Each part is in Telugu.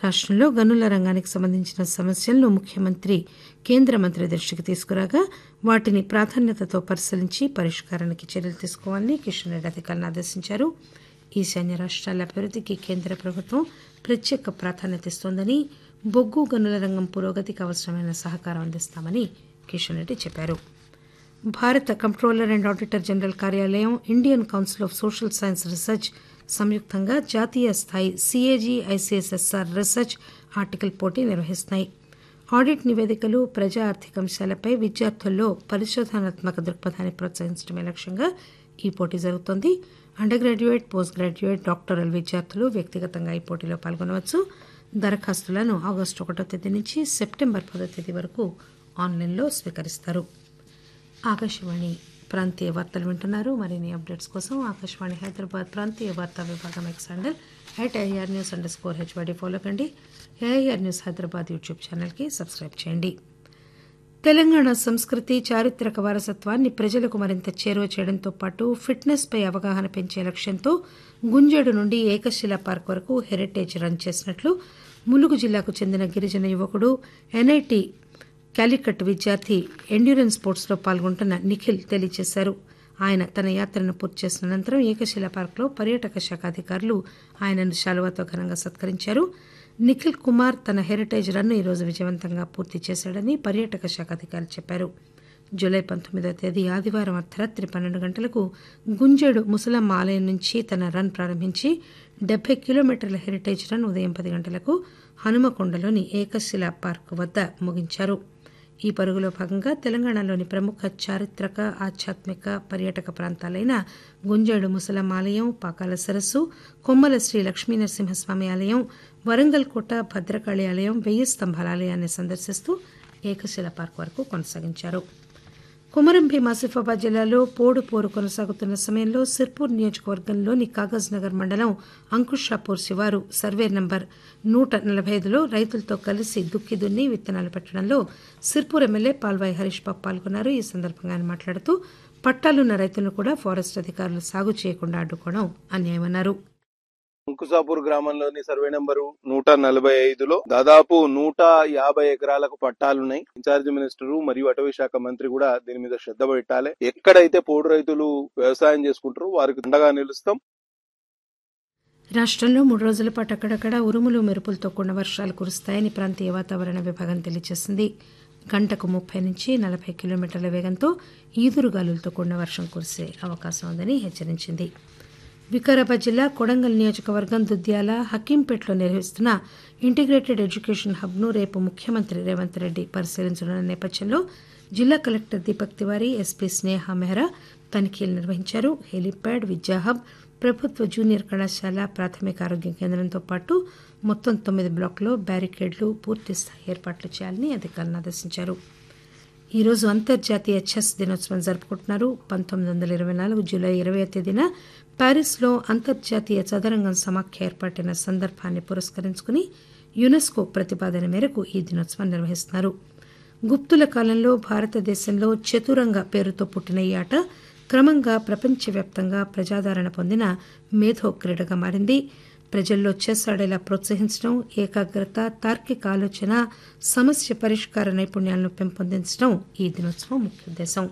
రాష్టంలో గనుల రంగానికి సంబంధించిన సమస్యలను ముఖ్యమంత్రి కేంద్ర మంత్రి దృష్టికి తీసుకురాగా వాటిని ప్రాధాన్యతతో పరిశీలించి పరిష్కారానికి చర్యలు తీసుకోవాలని కిషన్ రెడ్డి అధికారులను ఆదేశించారు ఈశాన్య రాష్ట్రాల అభివృద్ధికి కేంద్ర ప్రభుత్వం ప్రత్యేక ప్రాధాన్యత ఇస్తోందని బొగ్గు గనుల రంగం పురోగతికి అవసరమైన సహకారం అందిస్తామని కిషన్ రెడ్డి చెప్పారు భారత కంప్ట్రోలర్ అండ్ ఆడిటర్ జనరల్ కార్యాలయం Indian council of social science research సంయుక్తంగా జాతీయ స్థాయి సిఏజీ ఐసీఎస్ఎస్ఆర్ రీసెర్చ్ ఆర్టికల్ పోటీ నిర్వహిస్తున్నాయి ఆడిట్ నివేదికలు ప్రజా ఆర్థిక అంశాలపై విద్యార్థుల్లో పరిశోధనాత్మక దృక్పథాన్ని ప్రోత్సహించడమే లక్ష్యంగా ఈ పోటీ జరుగుతోంది undergraduate postgraduate doctoral విద్యార్థులు వ్యక్తిగతంగా ఈ పోటీలో పాల్గొనవచ్చు దరఖాస్తులను ఆగస్టు ఒకటో తేదీ నుంచి సెప్టెంబర్ పదో తేదీ వరకు ఆన్లైన్లో స్వీకరిస్తారు ఆకాశవాణి ప్రాంతీయ వార్తలు వింటున్నారు మరిన్ని అప్డేట్స్ కోసం ఆకాశవాణి హైదరాబాద్ ప్రాంతీయ వార్తా విభాగం X handle at AIR news underscore HYD follow కండి ఏఐఆర్ న్యూస్ హైదరాబాద్ యూట్యూబ్ ఛానల్కి సబ్స్క్రైబ్ చేయండి తెలంగాణ సంస్కృతి చారిత్రక వారసత్వాన్ని ప్రజలకు మరింత చేరువ చేయడంతో పాటు ఫిట్నెస్ పై అవగాహన పెంచే లక్ష్యంతో గుంజేడు నుండి ఏకశిలా పార్క్ వరకు హెరిటేజ్ రన్ చేసినట్లు ములుగు జిల్లాకు చెందిన గిరిజన యువకుడు ఎన్ఐటి క్యాలికట్ విద్యార్థి ఎండ్యూరెన్స్ స్పోర్ట్స్లో పాల్గొంటున్న నిఖిల్ తెలియజేశారు ఆయన తన యాత్రను పూర్తి చేసిన అనంతరం ఏకశిలా పార్క్లో పర్యాటక శాఖ అధికారులు ఆయనను శాలువాతో ఘనంగా సత్కరించారు నిఖిల్ కుమార్ తన హెరిటేజ్ రన్ను ఈరోజు విజయవంతంగా పూర్తి చేశాడని పర్యాటక శాఖ అధికారులు చెప్పారు జూలై పంతొమ్మిదో తేదీ ఆదివారం అర్ధరాత్రి పన్నెండు గంటలకు గుంజేడు ముసలమ్మ ఆలయం నుంచి తన రన్ ప్రారంభించి డెబ్బై కిలోమీటర్ల హెరిటేజ్ రన్ ఉదయం పది గంటలకు హనుమకొండలోని ఏకశిలా పార్క్ వద్ద ముగించారు ఈ పరుగులో భాగంగా తెలంగాణలోని ప్రముఖ చారిత్రక ఆధ్యాత్మిక పర్యాటక ప్రాంతాలైన గుంజేడు ముసలమ్మ ఆలయం పాకాల సరస్సు కొమ్మల శ్రీ లక్ష్మీ నరసింహస్వామి ఆలయం వరంగల్ కోట భద్రకాళి ఆలయం వెయ్యి స్తంభాల ఆలయాన్ని సందర్శిస్తూ ఏకశిల పార్క్ వరకు కొనసాగించారు కుమరం భీం ఆసిఫాబాద్ జిల్లాలో పోడు పోరు కొనసాగుతున్న సమయంలో సిర్పూర్ నియోజకవర్గంలోని కాగజ్ నగర్ మండలం అంకుషాపూర్ శివారు సర్వే నంబర్ నూట నలభై ఐదులో రైతులతో కలిసి దుక్కి దున్ని విత్తనాలు పెట్టడంలో సిర్పూర్ ఎమ్మెల్యే పాల్వాయి హరీష్ బాబు పాల్గొన్నారు ఈ సందర్భంగా ఆయన మాట్లాడుతూ పట్టాలున్న రైతులను కూడా ఫారెస్ట్ అధికారులు సాగు చేయకుండా అడ్డుకోవడం అన్యాయమన్నారు అంకుసాపూర్ గ్రామంలోని సర్వే నెంబరు నూట నలభై ఐదులో దాదాపు నూట యాభై ఎకరాలకు పట్టాలున్నాయి ఇన్ఛార్జి మినిస్టర్ మరియు అటవీ శాఖ మంత్రి కూడా దీని మీద శ్రద్ధ పెట్టాలి ఎక్కడైతే పోడు రైతులు వ్యవసాయం చేసుకుంటారో వారికి అండగా నిలుస్తాం రాష్టంలో మూడు రోజుల పాటు అక్కడక్కడ ఉరుములు మెరుపులతో కూడిన వర్షాలు కురుస్తాయని ప్రాంతీయ వాతావరణ విభాగం తెలియజేసింది గంటకు ముప్పై నుంచి నలభై కిలోమీటర్ల వేగంతో ఈదురుగాలులతో కూడిన వర్షం కురిసే అవకాశం ఉందని హెచ్చరించింది వికారాబాద్ జిల్లా కొడంగల్ నియోజకవర్గం దుద్యాల హకీంపేటలో నిర్వహిస్తున్న ఇంటిగ్రేటెడ్ ఎడ్యుకేషన్ హబ్ను రేపు ముఖ్యమంత్రి రేవంత్ రెడ్డి పరిశీలించనున్న నేపథ్యంలో జిల్లా కలెక్టర్ దీపక్ తివారీ ఎస్పీ స్నేహ మెహ్రా తనిఖీలు నిర్వహించారు హెలీప్యాడ్ విద్యా హబ్ ప్రభుత్వ జూనియర్ కళాశాల ప్రాథమిక ఆరోగ్య కేంద్రంతో పాటు మొత్తం తొమ్మిది బ్లాక్లో బ్యారికేడ్లు పూర్తిస్థాయి ఏర్పాట్లు చేయాలని అధికారులను ఆదేశించారు ఈరోజు అంతర్జాతీయ చెస్ దినోత్సవం జరుపుకుంటున్నారు పంతొమ్మిది వందల ఇరవై నాలుగు జూలై ఇరవై తేదీన ప్యారిస్లో అంతర్జాతీయ చదరంగం సమాఖ్య ఏర్పాటైన సందర్భాన్ని పురస్కరించుకుని యునెస్కో ప్రతిపాదన మేరకు ఈ దినోత్సవం నిర్వహిస్తున్నారు గుప్తుల కాలంలో భారతదేశంలో చతురంగ పేరుతో పుట్టిన ఈ ఆట క్రమంగా ప్రపంచవ్యాప్తంగా ప్రజాదరణ పొందిన మేధో క్రీడగా మారింది ప్రజల్లో చెస్ ఆడేలా ప్రోత్సహించడం ఏకాగ్రత తార్కిక ఆలోచన సమస్య పరిష్కార నైపుణ్యాలను పెంపొందించడం ఈ దినోత్సవం ముఖ్య ఉద్దేశం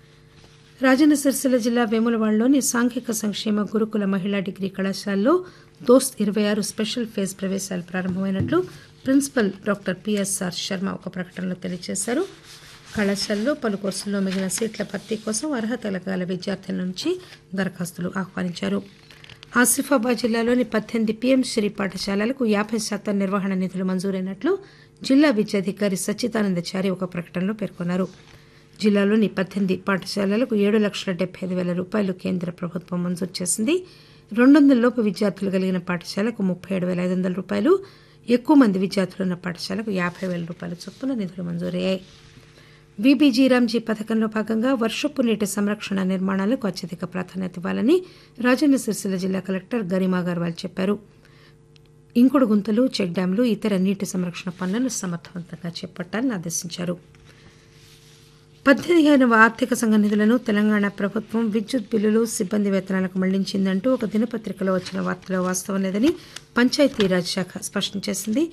రాజన్న సిరిసిల్ల జిల్లా వేములవాడలోని సాంఘిక సంక్షేమ గురుకుల మహిళా డిగ్రీ కళాశాలలో దోస్త్ ఇరవై ఆరు స్పెషల్ ఫేజ్ ప్రవేశాలు ప్రారంభమైనట్లు ప్రిన్సిపల్ డాక్టర్ పిఎస్ఆర్ శర్మ ఒక ప్రకటనలో తెలియజేశారు కళాశాలలో పలు కోర్సుల్లో మిగిలిన సీట్ల భర్తీ కోసం అర్హత గల విద్యార్థుల నుంచి దరఖాస్తులు ఆహ్వానించారు ఆసిఫాబాద్ జిల్లాలోని పద్దెనిమిది పీఎం శ్రీ పాఠశాలలకు యాభై శాతం నిర్వహణ నిధులు మంజూరైనట్లు జిల్లా విద్యాధికారి సచ్చిదానందచారి ఒక ప్రకటనలో పేర్కొన్నారు జిల్లాలోని పద్దెనిమిది పాఠశాలలకు ఏడు లక్షల డెబ్బై ఐదు వేల రూపాయలు కేంద్ర ప్రభుత్వం మంజూరు చేసింది రెండు వందల లోపు విద్యార్థులు కలిగిన పాఠశాలకు ముప్పై ఏడు వేల ఐదు వందల రూపాయలు ఎక్కువ మంది విద్యార్థులున్న పాఠశాలకు యాభై వేల రూపాయల చొప్పున నిధులు మంజూరయ్యాయి బీబీజీ రామ్జీ పథకంలో భాగంగా వర్షపు నీటి సంరక్షణ నిర్మాణాలకు అత్యధిక ప్రాధాన్యత ఇవ్వాలని రాజన్న సిరిసిల్ల జిల్లా కలెక్టర్ గరిమా అగర్వాల్ చెప్పారు ఇంకుడు గుంతలు చెక్ డ్యాంలు ఇతర నీటి సంరక్షణ పనులను సమర్థవంతంగా చేపట్టాలని ఆదేశించారు పద్దెనిమిదవ ఆర్థిక సంఘ నిధులను తెలంగాణ ప్రభుత్వం విద్యుత్ బిల్లులు సిబ్బంది వేతనాలకు మళ్లించిందంటూ ఒక దినపత్రికలో వచ్చిన వార్తలో వాస్తవం లేదని పంచాయతీరాజ్ శాఖ స్పష్టం చేసింది